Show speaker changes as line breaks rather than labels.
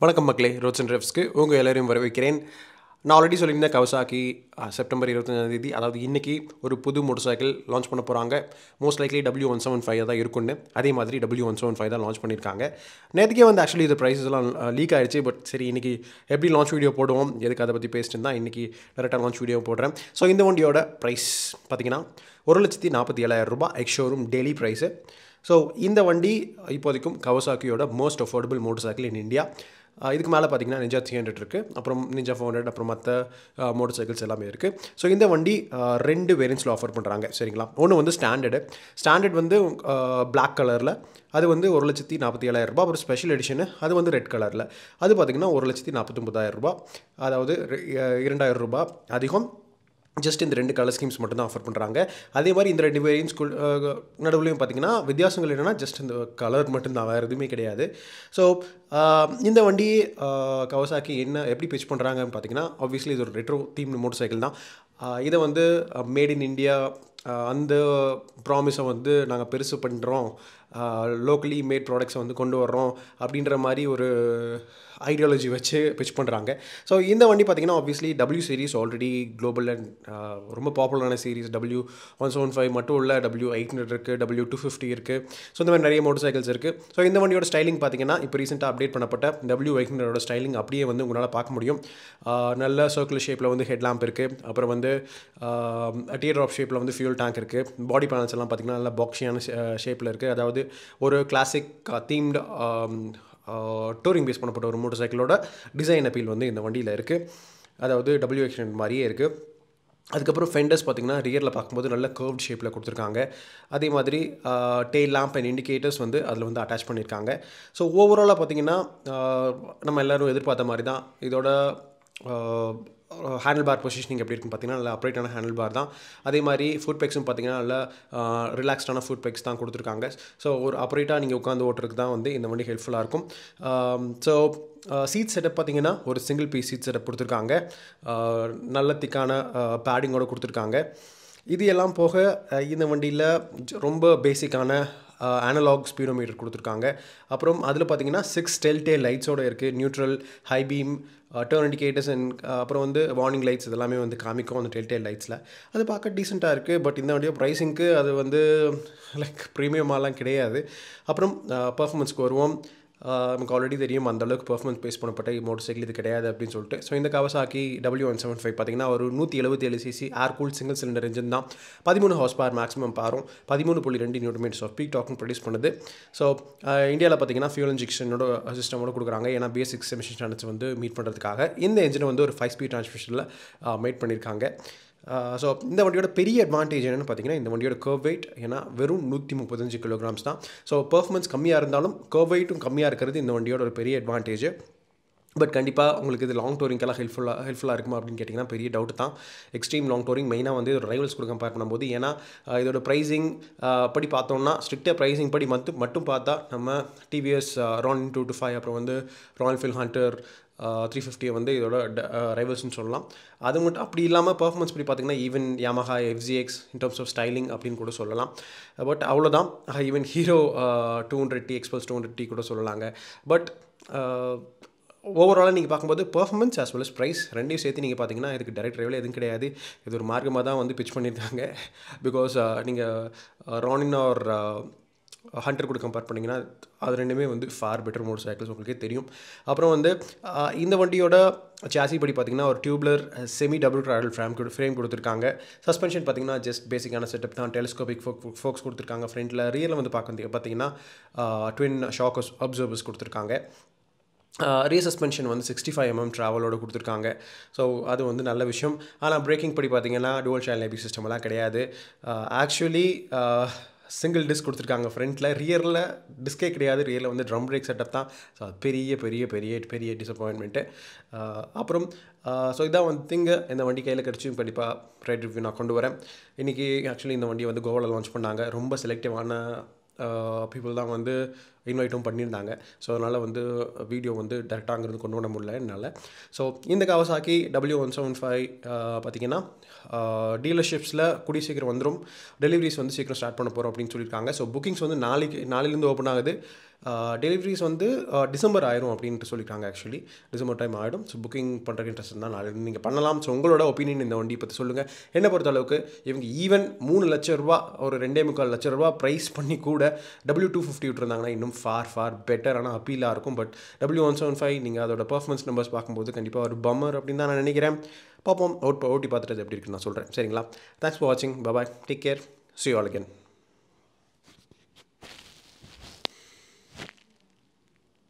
வணக்கம் மக்களே roads and ரெஃப்ஸ்க்கு உங்கள் எல்லோரையும் வரவேற்கிறேன் நான் ஆல்ரெடி சொல்லியிருந்தேன் கவசாக்கி அஹ், செப்டம்பர் இருபத்தஞ்சாந்தேதி அதாவது இன்றைக்கி ஒரு புது மோட்டர் சைக்கிள் லான்ச் பண்ண போகிறாங்க most likely W one seven five தான் இருக்குன்னு அதே மாதிரி டபிள்யூ ஒன் செவன் ஃபைவ் தான் லான்ச் பண்ணியிருக்காங்க நேற்றுக்கே வந்து ஆக்சுவலி இது ப்ரைஸஸ் எல்லாம் லீக் ஆயிடுச்சு பட் சரி இன்றைக்கி எப்படி லான்ச் வீடியோ போடுவோம் எதுக்கு அதை பற்றி பேசிட்டு இருந்தால் இன்றைக்கி டேரெக்டாக லான்ச் வீடியோ போடுறேன் ஸோ இந்த வண்டியோட ப்ரைஸ் பார்த்தீங்கன்னா ஒரு லட்சத்தி நாற்பத்தி ஏழாயிரம் ரூபாய் ex showroom Delhi price so இந்த வண்டி இப்போதைக்கும் கவசாக்கியோட most affordable motorcycle in India இதுக்கு மேலே பார்த்தீங்கன்னா நிஞ்சா த்ரீ ஹண்ட்ரட் இருக்குது அப்புறம் நிஞ்சா ஃபோர் ஹண்ட்ரட் அப்புறம் மற்ற மோட்டர் சைக்கிள்ஸ் எல்லாமே இருக்குது ஸோ இந்த வண்டி அஹ், ரெண்டு வேரியன்ஸில் ஆஃபர் பண்ணுறாங்க சரிங்களா ஒன்று வந்து ஸ்டாண்டர்டு ஸ்டாண்டர்ட் வந்து பிளாக் கலரில் அது வந்து ஒரு லட்சத்தி நாற்பத்தி ஏழாயிரம் ரூபாய் அப்புறம் ஸ்பெஷல் எடிஷனு அது வந்து ரெட் கலரில் அது பார்த்திங்கன்னா ஒரு லட்சத்தி நாற்பத்தொம்பதாயிரம் ரூபாய் அதாவது ரெ- அஹ், இரண்டாயிரம் ரூபாய் அதிகம் ஜஸ்ட் இந்த ரெண்டு கலர் ஸ்கீம்ஸ் மட்டும் தான் ஆஃபர் பண்ணுறாங்க அதே மாதிரி இந்த ரெண்டு வேரியன்ஸ் நடுவுலையும் பார்த்தீங்கன்னா வித்தியாசங்கள் என்னென்னா ஜஸ்ட் இந்த கலர் மட்டும்தான் வேறு எதுவுமே கிடையாது ஸோ இந்த வண்டி கவசாக்கி என்ன எப்படி பிச் பண்ணுறாங்கன்னு பார்த்தீங்கன்னா ஆப்வியஸ்லி இது ஒரு ரெட்ரோ தீம் மோட்டர் சைக்கிள் தான் ஆஹ் இதை வந்து மேட் இன் இந்தியா அந்த ப்ராமிஸை வந்து நாங்கள் பெருசு பண்ணுறோம் லோக்கலி மேட் ப்ராடக்ட்ஸை வந்து கொண்டு வர்றோம் அப்படின்ற மாதிரி ஒரு ஐடியாலஜி வச்சு பிச் பண்ணுறாங்க ஸோ இந்த வண்டி பார்த்தீங்கன்னா obviously W series already global and ரொம்ப பாப்புலரான series W one seven five மட்டும் உள்ள டபிள்யூ எயிட் ஹண்ட்ரட் இருக்குது டபிள்யூ டூ ஃபிஃப்டி இருக்குது ஸோ இந்த மாதிரி நிறைய மோட்டர் சைக்கிள்ஸ் இருக்குது ஸோ இந்த வண்டியோட ஸ்டைலிங் பார்த்தீங்கன்னா இப்போ ரீசெண்டாக அப்டேட் பண்ணப்பட்ட டபிள்யூ எயிட் ஹண்ட்ரடோட ஸ்டைலிங் அப்படியே வந்து உங்களால் பார்க்க முடியும் ஆஹ் நல்ல சர்க்குலர் ஷேப்பில் வந்து ஹெட் லேம்ப் இருக்குது அப்புறம் வந்து டியர் ட்ராப் ஷேப்பில் வந்து ஃபியூல் டேங்க் இருக்குது பாடி பேனல்ஸ் எல்லாம் பார்த்தீங்கன்னா நல்ல பாக்ஸியான ஷேப்பில் இருக்குது அதாவது ஒரு கிளாசிக் தீம்டு டூரிங் பேஸ் பண்ணப்பட்ட ஒரு மோட்டர் சைக்கிளோட டிசைன் அப்பீல் வந்து இந்த வண்டியில் இருக்குது அதாவது டபிள்யூ எக்ஸ்டென்ட் மாதிரியே இருக்குது அதுக்கப்புறம் ஃபெண்டர்ஸ் பார்த்தீங்கன்னா ரியரில் பார்க்கும்போது நல்ல கர்வ்ட் ஷேப்பில் கொடுத்துருக்காங்க அதே மாதிரி டெய்ல் லேம்ப் அண்ட் இண்டிகேட்டர்ஸ் வந்து அதில் வந்து அட்டாச் பண்ணியிருக்காங்க ஸோ ஓவராலாக பார்த்தீங்கன்னா ஆஹ், நம்ம எல்லோரும் எதிர்பார்த்த மாதிரி தான் இதோட ஹேண்டில் பார் பொசிஷனிங் எப்படி இருக்குன்னு பார்த்தீங்கன்னா நல்ல அப்ரைட்டான ஹேண்டில் பார் தான் அதே மாதிரி ஃபுட் பெக்ஸும் பார்த்தீங்கன்னா நல்ல ரிலாக்ஸ்டான ஃபுட் பெக்ஸ் தான் கொடுத்துருக்காங்க ஸோ ஒரு அப்ரைட்டாக நீங்கள் உட்காந்து ஓட்டுறதுக்கு தான் வந்து இந்த வண்டி ஹெல்ப்ஃபுல்லாக இருக்கும் ஸோ சீட் செட்டப் பார்த்தீங்கன்னா ஒரு சிங்கிள் பீஸ் சீட் செட்டப் கொடுத்துருக்காங்க ஆஹ் நல்ல திக்கான பேடிங்கோட கொடுத்துருக்காங்க இது எல்லாம் போக அஹ், இந்த வண்டியில் ரொம்ப பேசிக்கான அனலாக் ஸ்பீடோமீட்டர் கொடுத்துருக்காங்க அப்புறம் அதில் பார்த்தீங்கன்னா சிக்ஸ் டெல்டே லைட்ஸோடு இருக்குது neutral high beam turn indicators and அப்புறம் வந்து வார்னிங் லைட்ஸ் இதெல்லாமே வந்து காமிக்கும் அந்த டெல்டே லைட்ஸில் அது பார்க்க டீசெண்டாக இருக்குது பட் இந்த வண்டியோ ப்ரைஸிங்க்கு அது வந்து லைக் ப்ரீமியமாலாம் கிடையாது அப்புறம் பர்ஃபார்மன்ஸ்க்கு வருவோம் ஆஹ் நமக்கு ஆல்ரெடி தெரியும் அந்த அளவுக்கு பர்ஃபார்மன்ஸ் பேஸ் பண்ணப்பட்ட மோட்டர் சைக்கிள் இது கிடையாது அப்படின்னு சொல்லிட்டு ஸோ இந்த Kawasaki W one seven five பார்த்தீங்கன்னா ஒரு நூற்றி எழுபத்தி ஏழு CC air cool single cylinder engine தான் பதிமூணு ஹார்ஸ் பவர் மேக்ஸிமம் பாரும் பதிமூணு புள்ளி ரெண்டு நியூட்மீட்டர்ஸ் ஆஃப் பீக் டாக்கும் ப்ரொடியூஸ் பண்ணுது ஸோ இந்தியாவில் பார்த்தீங்கன்னா ஃபியூல் இன்ஜெக்ஷனோட சிஸ்டமோட கொடுக்குறாங்க ஏன்னா பேசிக்ஸ் எமிஷன் ஸ்டாண்டர்ட்ஸ் வந்து மீட் பண்ணுறதுக்காக இந்த இன்ஜினை வந்து ஒரு ஃபைவ் ஸ்பீட் டிரான்ஸ்மிஷனில் மேட் பண்ணியிருக்காங்க ஸோ இந்த வண்டியோட பெரிய அட்வான்டேஜ் என்னென்னு பார்த்தீங்கன்னா இந்த வண்டியோட கர்வ் வெயிட் ஏன்னா வெறும் நூற்றி முப்பத்தஞ்சு கிலோகிராம்ஸ் தான் ஸோ பெர்ஃபார்மன்ஸ் கம்மியாக இருந்தாலும் கர்வ் வெயிட்டும் கம்மியாக இருக்கிறது இந்த வண்டியோட ஒரு பெரிய அட்வான்டேஜ் பட் கண்டிப்பாக உங்களுக்கு இது லாங் டூரிங்கெல்லாம் ஹெல்ப்ஃபுல்லாக ஹெல்ப்ஃபுல்லாக இருக்குமா அப்படின்னு கேட்டிங்கன்னா பெரிய டவுட் தான் எக்ஸ்ட்ரீம் லாங் டூரிங் மெயினாக வந்து இதோட ரைவல்ஸ் கூட கம்பேர் பண்ணும்போது ஏன்னா அஹ், இதோட ப்ரைஸிங் படி பார்த்தோம்னா ஸ்ட்ரிக்டாக ப்ரைஸிங் படி மட்டும் மட்டும் பார்த்தா நம்ம TVS Ronin two two five அப்புறம் வந்து ராயல் ஃபீல் ஹண்டர் த்ரீ ஃபிஃப்டியை வந்து இதோட ரைவல்ஸ்னு சொல்லலாம் அது மட்டும் அப்படி இல்லாமல் பர்ஃபார்மன்ஸ் படி பார்த்தீங்கன்னா even Yamaha FZX in terms of styling அப்படின்னு கூட சொல்லலாம் பட் அவ்வளோதான் even Hero two hundred T Xpulse two hundred T கூட சொல்லலாங்க பட் ஓவராலாக நீங்கள் பார்க்கும்போது performance as well as price ரெண்டையும் சேர்த்து நீங்கள் பார்த்தீங்கன்னா இதுக்கு டைரக்ட் ரைவில் எதுவும் கிடையாது இது ஒரு மார்க்கமாக தான் வந்து பிச் பண்ணியிருக்காங்க பிகாஸ் நீங்கள் ரானின் ஆர் ஹண்டர் கூட கம்பேர் பண்ணிங்கன்னா அது ரெண்டுமே வந்து ஃபார் பெட்டர் மோட்டர் சைக்கிள்ஸ் உங்களுக்கே தெரியும் அப்புறம் வந்து அஹ், இந்த வண்டியோட சாசி படி பார்த்தீங்கன்னா ஒரு tubular semi double cradle frame frame கொடுத்துருக்காங்க சஸ்பென்ஷன் பார்த்தீங்கன்னா ஜஸ்ட் பேசிக்கான செட்டப் தான் டெலிஸ்கோபிக் ஃபோக்ஸ் கொடுத்துருக்காங்க ஃப்ரண்ட்டில் ரியலில் வந்து பார்க்க பார்த்தீங்கன்னா ட்வின் ஷாக் அப்சர்வர்ஸ் கொடுத்துருக்காங்க ரீ சஸ்பென்ஷன் வந்து சிக்ஸ்டி ஃபைவ் எம்எம் ட்ராவலோட கொடுத்துருக்காங்க ஸோ அது வந்து நல்ல விஷயம் ஆனால் பிரேக்கிங் படி பார்த்தீங்கன்னா டுவல் சேனல் ஏபி சிஸ்டம்லாம் கிடையாது ஆக்சுவலி சிங்கிள் டிஸ்க் கொடுத்துருக்காங்க ஃப்ரண்ட்டில் ரியரில் டிஸ்கே கிடையாது ரியரில் வந்து ட்ரம் பிரேக் செட்டப் தான் ஸோ அது பெரிய பெரிய பெரிய பெரிய டிசப்பாயின்மெண்ட்டு அப்புறம் ஸோ இதான் வந்து திங்க இந்த வண்டி கையில் கிடச்சி கண்டிப்பாக ரைட் ரிவ்யூ நான் கொண்டு வரேன் இன்றைக்கி ஆக்சுவலி இந்த வண்டியை வந்து கோவாவில் லான்ச் பண்ணாங்க ரொம்ப செலக்டிவான பீப்புள் தான் வந்து இன்வைட்டும் பண்ணியிருந்தாங்க ஸோ அதனால் வந்து வீடியோ வந்து டேரெக்டாக அங்கேருந்து கொண்டு வர முடியல என்னால் ஸோ இந்த Kawasaki W one seven five பார்த்தீங்கன்னா டீலர்ஷிப்ஸில் கூடிய சீக்கிரம் வந்துடும் டெலிவரிஸ் வந்து சீக்கிரம் ஸ்டார்ட் பண்ண போகிறோம் அப்படின்னு சொல்லியிருக்காங்க ஸோ புக்கிங்ஸ் வந்து நாளைக்கு நாளையிலேருந்து ஓப்பன் ஆகுது டெலிவரிஸ் வந்து டிசம்பர் ஆயிரும் அப்படின்ட்டு சொல்லியிருக்காங்க ஆக்சுவலி டிசம்பர் டைம் ஆகிடும் ஸோ புக்கிங் பண்ணுறதுக்கு இன்ட்ரெஸ்ட் தான் நாளை நீங்கள் பண்ணலாம் ஸோ உங்களோட ஒப்பீனியன் இந்த வண்டி பற்றி சொல்லுங்கள் என்ன பொறுத்த அளவுக்கு இவங்க ஈவன் மூணு லட்ச ரூபா ஒரு ரெண்டே முக்கால் லட்ச ரூபா ப்ரைஸ் பண்ணி கூட டபிள்யூ டூ ஃபிஃப்டி விட்டுருந்தாங்கன்னா இன்னும் ஃபார் ஃபார் பெட்டரான அப்பீலாக இருக்கும் but W one seven five நீங்கள் அதோட பர்ஃபார்மன்ஸ் நம்பர்ஸ் பார்க்கும்போது கண்டிப்பாக ஒரு பம்மர் அப்படின்னு தான் நான் நினைக்கிறேன் பார்ப்போம் ஓட் ஓட்டி பார்த்துட்டு எப்படி இருக்குன்னு நான் சொல்கிறேன் சரிங்களா தேங்க்ஸ் ஃபார் வாட்சிங் bye bye take care see all again